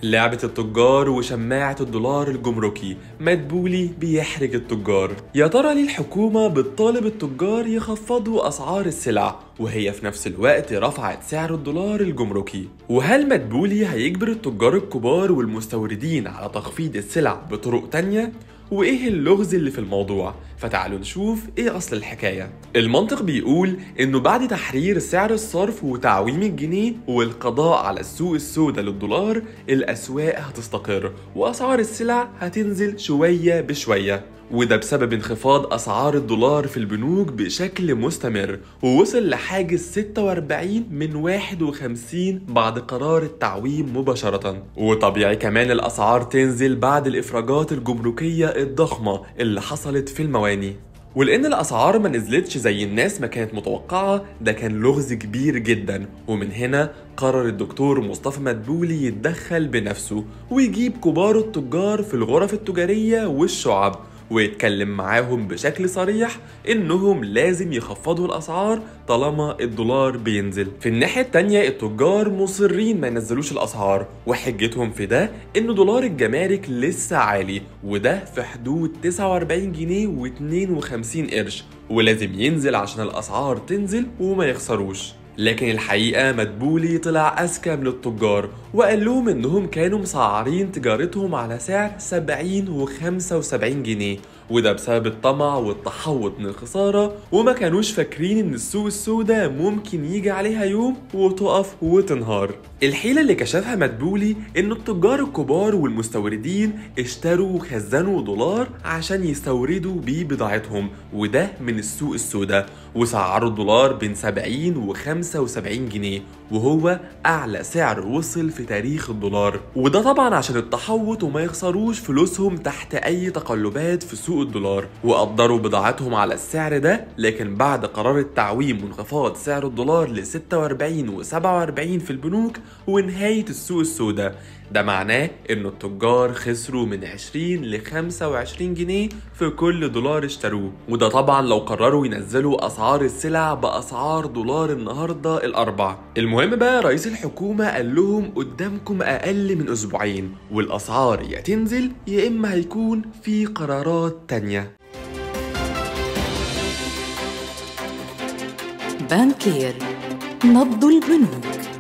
لعبة التجار وشماعة الدولار الجمركي مدبولي بيحرج التجار يا ترى ليه الحكومة بتطالب التجار يخفضوا أسعار السلع وهي في نفس الوقت رفعت سعر الدولار الجمركي وهل مدبولي هيجبر التجار الكبار والمستوردين على تخفيض السلع بطرق تانية؟ وايه اللغز اللي في الموضوع فتعالوا نشوف ايه اصل الحكايه المنطق بيقول انه بعد تحرير سعر الصرف وتعويم الجنيه والقضاء على السوق السوداء للدولار الاسواق هتستقر واسعار السلع هتنزل شويه بشويه وده بسبب انخفاض أسعار الدولار في البنوك بشكل مستمر ووصل لحاجز 46 من 51 بعد قرار التعويم مباشرة وطبيعي كمان الأسعار تنزل بعد الإفراجات الجمركية الضخمة اللي حصلت في المواني ولان الاسعار ما نزلتش زي الناس ما كانت متوقعه ده كان لغز كبير جدا ومن هنا قرر الدكتور مصطفى مدبولي يتدخل بنفسه ويجيب كبار التجار في الغرف التجاريه والشعب ويتكلم معاهم بشكل صريح انهم لازم يخفضوا الاسعار طالما الدولار بينزل في الناحية التانية التجار مصرين ما ينزلوش الاسعار وحجتهم في ده ان دولار الجمارك لسه عالي وده في حدود 49 جنيه و52 قرش ولازم ينزل عشان الاسعار تنزل وما يخسروش لكن الحقيقة مدبولي طلع أذكى من التجار وقال لهم إنهم كانوا مسعرين تجارتهم على سعر 70 و 75 جنيه وده بسبب الطمع والتحوط من الخسارة وما كانوش فاكرين إن السوق السوداء ممكن يجي عليها يوم وتقف وتنهار الحيلة اللي كشفها مدبولي إن التجار الكبار والمستوردين اشتروا وخزنوا دولار عشان يستوردوا بيه بضاعتهم وده من السوق السوداء وسعروا الدولار بين 70 و 75 جنيه وهو أعلى سعر وصل في تاريخ الدولار وده طبعا عشان التحوط وما يخسروش فلوسهم تحت أي تقلبات في سوق الدولار وقدروا بضاعتهم على السعر ده لكن بعد قرار التعويم وانخفاض سعر الدولار ل 46 و 47 في البنوك ونهاية السوق السوداء ده معناه ان التجار خسروا من 20 ل 25 جنيه في كل دولار اشتروه وده طبعا لو قرروا ينزلوا اسعار السلع باسعار دولار النهارده الاربع المهم بقى رئيس الحكومه قال لهم قدامكم اقل من اسبوعين والاسعار يا تنزل يا اما هيكون في قرارات تانية بانكير نبض البنوك